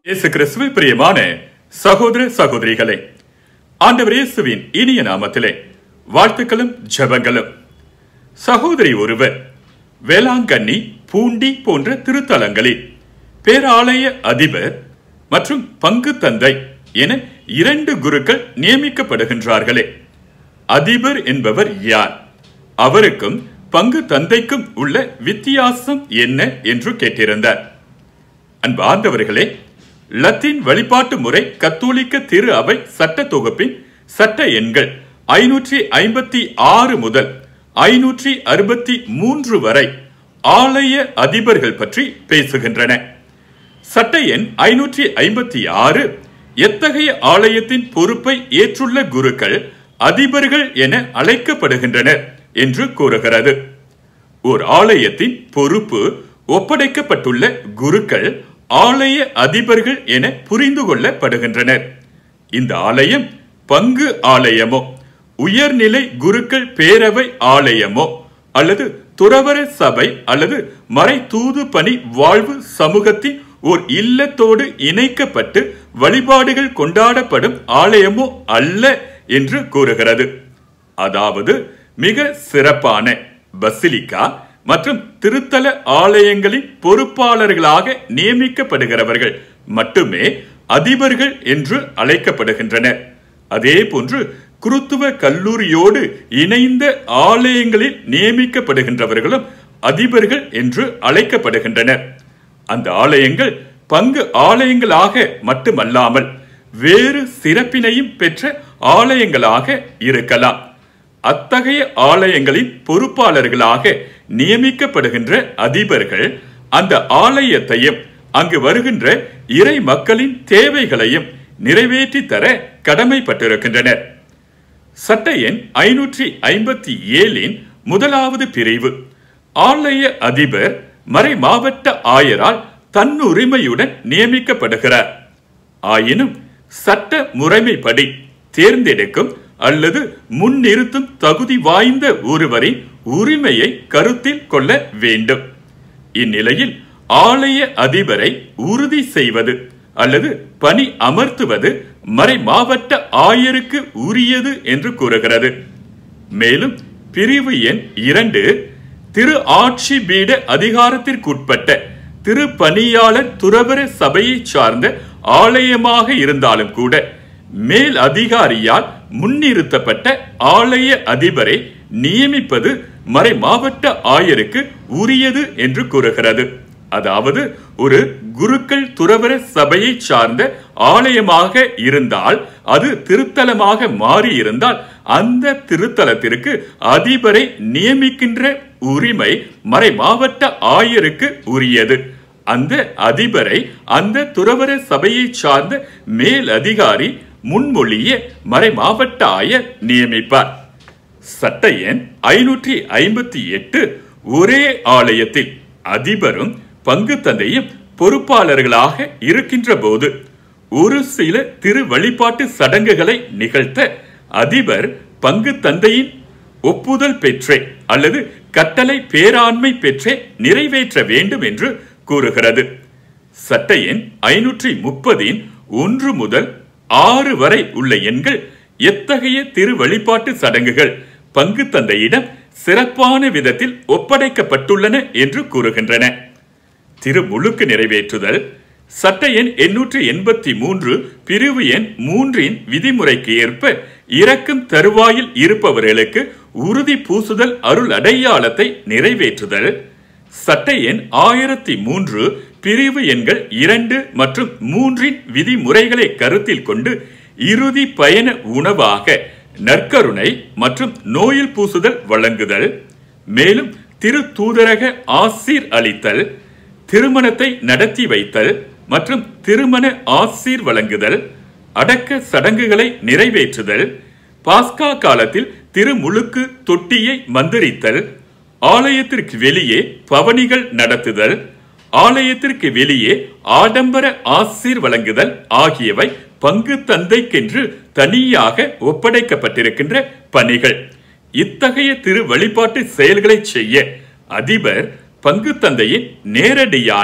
இயேசு கிறிஸ்துவ பிரியமான சகோதர சகோதரிகளே ஆண்டவர் இயேசுவின் இனிய நாமத்திலே வாழ்த்துக்களும் ஜெபங்களும் சகோதரி ஒருவர் வேளாங்கண்ணி பூண்டி போன்ற திருத்தலங்களில் பேராலய அதிபர் மற்றும் பங்கு தந்தை என இரண்டு குருக்கள் நியமிக்கப்படுகின்றார்களே அதிபர் என்பவர் யார் அவருக்கும் பங்கு தந்தைக்கும் உள்ள வித்தியாசம் என்ன என்று கேட்டிருந்தார் அன்பார்ந்தவர்களே லத்தீன் வழிபாட்டு முறை கத்தோலிக்க திரு அவை சட்ட தொகுப்பின் சட்ட எண்கள் ஐநூற்றி ஐம்பத்தி ஆறு முதல் ஐநூற்றி அறுபத்தி மூன்று வரை ஆலய அதிபர்கள் பற்றி பேசுகின்றன சட்ட எண் ஐநூற்றி ஐம்பத்தி ஆறு எத்தகைய ஆலயத்தின் பொறுப்பை ஏற்றுள்ள குருக்கள் அதிபர்கள் என அழைக்கப்படுகின்றனர் என்று கூறுகிறது ஒரு ஆலயத்தின் பொறுப்பு ஒப்படைக்கப்பட்டுள்ள குருக்கள் ஆலய அதிபர்கள் என புரிந்து கொள்ளப்படுகின்றனர் இந்த ஆலயம் பங்கு ஆலயமோ உயர்நிலை குருக்கள் பேரவை ஆலயமோ அல்லது துறவர சபை அல்லது மறை தூது பணி வாழ்வு சமூகத்தின் ஓர் இல்லத்தோடு இணைக்கப்பட்டு வழிபாடுகள் கொண்டாடப்படும் ஆலயமோ அல்ல என்று கூறுகிறது அதாவது மிக சிறப்பான பசிலிக்கா மற்றும் திருத்தல ஆலயங்களின் பொறுப்பாளர்களாக நியமிக்கப்படுகிறவர்கள் மட்டுமே அதிபர்கள் என்று அழைக்கப்படுகின்றனர் அதே போன்று குருத்துவ கல்லூரியோடு இணைந்த ஆலயங்களில் நியமிக்கப்படுகின்றவர்களும் அதிபர்கள் என்று அழைக்கப்படுகின்றனர் அந்த ஆலயங்கள் பங்கு ஆலயங்களாக மட்டுமல்லாமல் வேறு சிறப்பினையும் பெற்ற ஆலயங்களாக இருக்கலாம் அத்தகைய ஆலயங்களின் பொறுப்பாளர்களாக நியமிக்கப்படுகின்ற அதிபர்கள் அந்த ஆலயத்தையும் அங்கு வருகின்ற இறை மக்களின் தேவைகளையும் நிறைவேற்றி தர கடமைப்பட்டிருக்கின்றனர் சட்ட எண் ஐநூற்றி ஐம்பத்தி ஏழின் முதலாவது பிரிவு ஆலய அதிபர் மறை மாவட்ட ஆயரால் தன்னுரிமையுடன் நியமிக்கப்படுகிறார் ஆயினும் சட்ட முறைமைப்படி தேர்ந்தெடுக்கும் அல்லது முன்னிறுத்தும் தகுதி வாய்ந்த ஒருவரின் உரிமையை கருத்தில் கொள்ள வேண்டும் இந்நிலையில் ஆலய அதிபரை உறுதி செய்வது அல்லது பணி அமர்த்துவது மறை மாவட்ட ஆயருக்கு உரியது என்று கூறுகிறது மேலும் பிரிவு எண் இரண்டு திரு ஆட்சி பீட அதிகாரத்திற்குட்பட்ட திரு பணியாளர் துறவர சபையை சார்ந்த ஆலயமாக இருந்தாலும் கூட மேல் அதிகாரியால் முன்னிறுத்தப்பட்ட ஆலய அதிபரை நியமிப்பது மறை மாவட்ட ஆயருக்கு உரியது என்று கூறுகிறது அதாவது ஒரு குருக்கள் துறவர சபையை சார்ந்த ஆலயமாக இருந்தால் அது திருத்தலமாக மாறி இருந்தால் அந்த திருத்தலத்திற்கு அதிபரை நியமிக்கின்ற உரிமை மறை மாவட்ட ஆயருக்கு உரியது அந்த அதிபரை அந்த துறவர சபையை சார்ந்த மேல் அதிகாரி முன்மொழிய மறை மாவட்ட ஆயர் நியமிப்பார் சட்ட எண் ஐநூற்றி ஐம்பத்தி எட்டு ஒரே ஆலயத்தில் அதிபரும் பங்கு தந்தையும் பொறுப்பாளர்களாக இருக்கின்ற போது ஒரு சில திரு வழிபாட்டு சடங்குகளை நிகழ்த்த அதிபர் பங்கு தந்தையின் ஒப்புதல் பெற்றே அல்லது கட்டளை பேராண்மை பெற்றே நிறைவேற்ற வேண்டும் என்று கூறுகிறது சட்ட எண் ஐநூற்றி முப்பதின் ஒன்று முதல் ஆறு வரை உள்ள எண்கள் எத்தகைய திரு வழிபாட்டு சடங்குகள் பங்கு தந்தையிடம் சிறப்பான விதத்தில் ஒப்படைக்கப்பட்டுள்ளன என்று கூறுகின்றன திருமுழுக்கு நிறைவேற்றுதல் சட்ட எண் எண்ணூற்று எண்பத்தி மூன்று பிரிவு எண் மூன்றின் விதிமுறைக்கு ஏற்ப இறக்கும் தருவாயில் இருப்பவர்களுக்கு உறுதி பூசுதல் அருள் அடையாளத்தை நிறைவேற்றுதல் சட்ட எண் ஆயிரத்தி மூன்று பிரிவு எண்கள் இரண்டு மற்றும் மூன்றின் விதிமுறைகளை கருத்தில் கொண்டு இறுதி பயண உணவாக நற்கருணை மற்றும் நோயில் பூசுதல் வழங்குதல் மேலும் திரு தூதரக ஆசீர் அளித்தல் திருமணத்தை நடத்தி வைத்தல் மற்றும் திருமண ஆசீர் வழங்குதல் அடக்க சடங்குகளை நிறைவேற்றுதல் பாஸ்கா காலத்தில் திருமுழுக்கு தொட்டியை மந்திரித்தல் ஆலயத்திற்கு வெளியே பவனிகள் நடத்துதல் ஆலயத்திற்கு வெளியே ஆடம்பர ஆசீர் வழங்குதல் ஆகியவை பங்கு தந்தைக்கென்று தனியாக ஒப்படைக்கப்பட்டிருக்கின்ற பணிகள் இத்தகைய திரு வழிபாட்டு செயல்களை செய்ய அதிபர் பங்கு தந்தையின் நேரடியான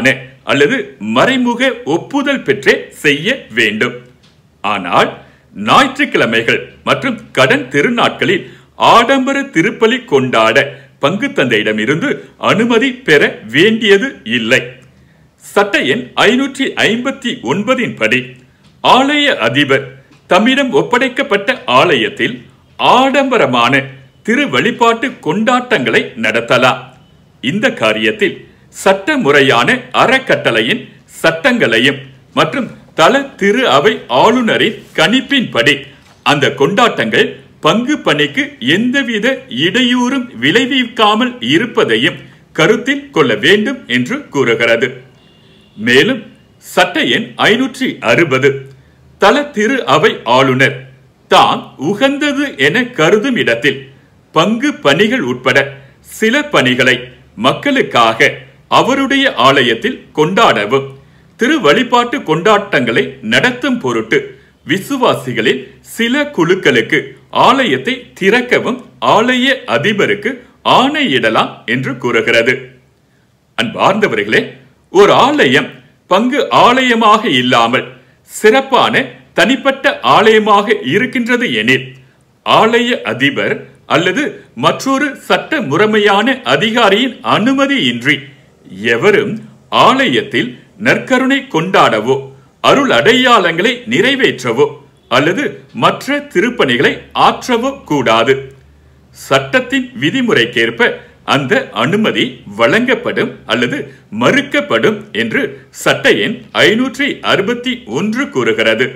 அல்லது மறைமுக ஒப்புதல் பெற்றே செய்ய வேண்டும் ஆனால் ஞாயிற்றுக்கிழமைகள் மற்றும் கடன் திருநாட்களில் ஆடம்பர திருப்பலி கொண்டாட பங்கு தந்தையிடமிருந்து அனுமதி பெற வேண்டியது இல்லை சட்ட எண் ஐநூற்றி ஐம்பத்தி ஒன்பதின் படி ஆலய அதிபர் தம்மிடம் ஒப்படைக்கப்பட்ட ஆலயத்தில் ஆடம்பரமான திரு வழிபாட்டு கொண்டாட்டங்களை நடத்தலாம் இந்த காரியத்தில் சட்ட முறையான அறக்கட்டளையின் சட்டங்களையும் மற்றும் தல திரு அவை ஆளுநரின் கணிப்பின்படி அந்த கொண்டாட்டங்கள் பங்கு பணிக்கு எந்தவித இடையூறும் விளைவிக்காமல் இருப்பதையும் கருத்தில் கொள்ள வேண்டும் என்று கூறுகிறது மேலும் சட்ட எண் ஐநூற்றி அறுபது தல திரு அவை ஆளுநர் தாம் உகந்தது என கருதும் இடத்தில் பங்கு பணிகள் உட்பட சில பணிகளை மக்களுக்காக அவருடைய ஆலயத்தில் கொண்டாடவும் திரு வழிபாட்டு கொண்டாட்டங்களை நடத்தும் பொருட்டு விசுவாசிகளில் சில குழுக்களுக்கு ஆலயத்தை திறக்கவும் ஆலய அதிபருக்கு ஆணையிடலாம் என்று கூறுகிறது அன்பார்ந்தவர்களே ஒரு ஆலயம் பங்கு ஆலயமாக இல்லாமல் சிறப்பான தனிப்பட்ட ஆலயமாக இருக்கின்றது எனில் ஆலய அதிபர் அல்லது மற்றொரு சட்ட முறைமையான அதிகாரியின் அனுமதியின்றி எவரும் ஆலயத்தில் நற்கருணை கொண்டாடவோ அருள் அடையாளங்களை நிறைவேற்றவோ அல்லது மற்ற திருப்பணிகளை ஆற்றவோ கூடாது சட்டத்தின் விதிமுறைக்கேற்ப அந்த அனுமதி வழங்கப்படும் அல்லது மறுக்கப்படும் என்று சட்ட எண் ஐநூற்றி அறுபத்தி ஒன்று கூறுகிறது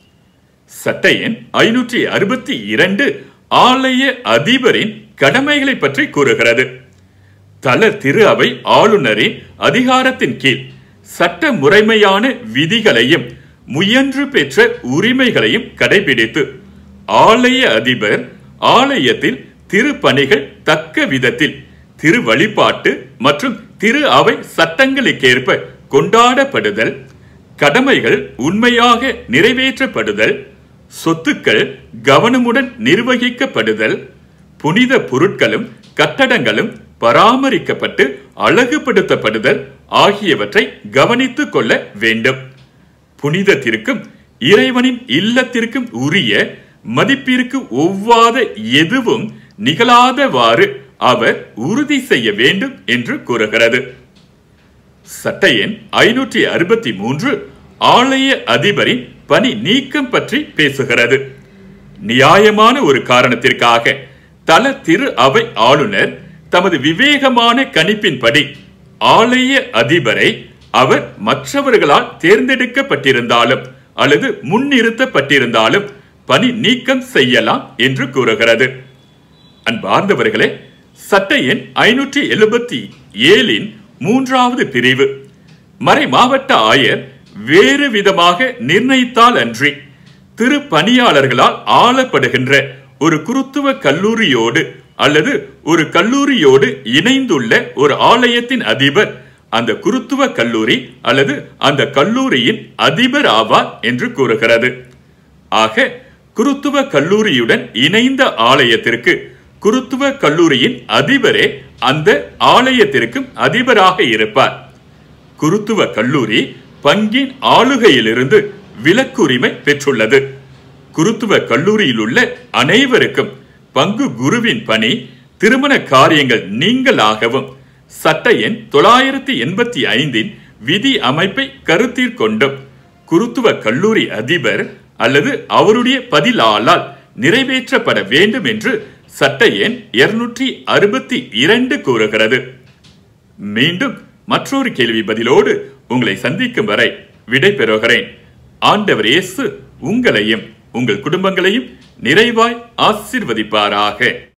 சட்ட எண் ஐநூற்றி அறுபத்தி இரண்டு ஆலய அதிபரின் கடமைகளை பற்றி கூறுகிறது தல திரு அவை ஆளுநரின் அதிகாரத்தின் கீழ் சட்ட முறைமையான விதிகளையும் முயன்று பெற்ற உரிமைகளையும் கடைபிடித்து ஆலய அதிபர் ஆலயத்தில் திருப்பணிகள் தக்க விதத்தில் திரு வழிபாட்டு மற்றும் திரு அவை சட்டங்களுக்கேற்ப கொண்டாடப்படுதல் கடமைகள் உண்மையாக நிறைவேற்றப்படுதல் சொத்துக்கள் கவனமுடன் நிர்வகிக்கப்படுதல் புனித பொருட்களும் கட்டடங்களும் பராமரிக்கப்பட்டு அழகுபடுத்தப்படுதல் ஆகியவற்றை கவனித்துக் கொள்ள வேண்டும் புனிதத்திற்கும் இறைவனின் இல்லத்திற்கும் உரிய மதிப்பிற்கு ஒவ்வாத எதுவும் நிகழாதவாறு அவர் உறுதி செய்ய வேண்டும் என்று கூறுகிறது சட்ட எண் ஐநூற்றி அறுபத்தி மூன்று ஆலய அதிபரின் பணி நீக்கம் பற்றி பேசுகிறது நியாயமான ஒரு காரணத்திற்காக தல திரு அவை ஆளுநர் தமது விவேகமான கணிப்பின்படி ஆலய அதிபரை அவர் மற்றவர்களால் தேர்ந்தெடுக்கப்பட்டிருந்தாலும் அல்லது முன்னிறுத்தப்பட்டிருந்தாலும் பணி நீக்கம் செய்யலாம் என்று கூறுகிறது அன்பார்ந்தவர்களே சட்ட எண் ஐநூற்றி எழுபத்தி ஏழின் மூன்றாவது பிரிவு மறை மாவட்ட ஆயர் வேறு விதமாக நிர்ணயித்தால் அன்றி திரு பணியாளர்களால் ஆளப்படுகின்ற ஒரு குருத்துவ கல்லூரியோடு அல்லது ஒரு கல்லூரியோடு இணைந்துள்ள ஒரு ஆலயத்தின் அதிபர் அந்த குருத்துவ கல்லூரி அல்லது அந்த கல்லூரியின் அதிபர் ஆவார் என்று கூறுகிறது ஆக குருத்துவ கல்லூரியுடன் இணைந்த ஆலயத்திற்கு குருத்துவ கல்லூரியின் அதிபரே அந்த ஆலயத்திற்கும் அதிபராக இருப்பார் குருத்துவ கல்லூரி பங்கின் ஆளுகையிலிருந்து விலக்குரிமை பெற்றுள்ளது குருத்துவ கல்லூரியில் உள்ள அனைவருக்கும் பங்கு குருவின் பணி திருமண காரியங்கள் நீங்களாகவும் சட்ட எண் தொள்ளாயிரத்தி எண்பத்தி ஐந்தின் விதி அமைப்பை கருத்தில் கொண்டும் குருத்துவ கல்லூரி அதிபர் அல்லது அவருடைய பதிலாளால் நிறைவேற்றப்பட வேண்டும் என்று சட்ட எண் இருநூற்றி அறுபத்தி இரண்டு கூறுகிறது மீண்டும் மற்றொரு கேள்வி பதிலோடு உங்களை சந்திக்கும் வரை விடை பெறுகிறேன் ஆண்டவர் இயேசு உங்களையும் உங்கள் குடும்பங்களையும் நிறைவாய் ஆசிர்வதிப்பாராக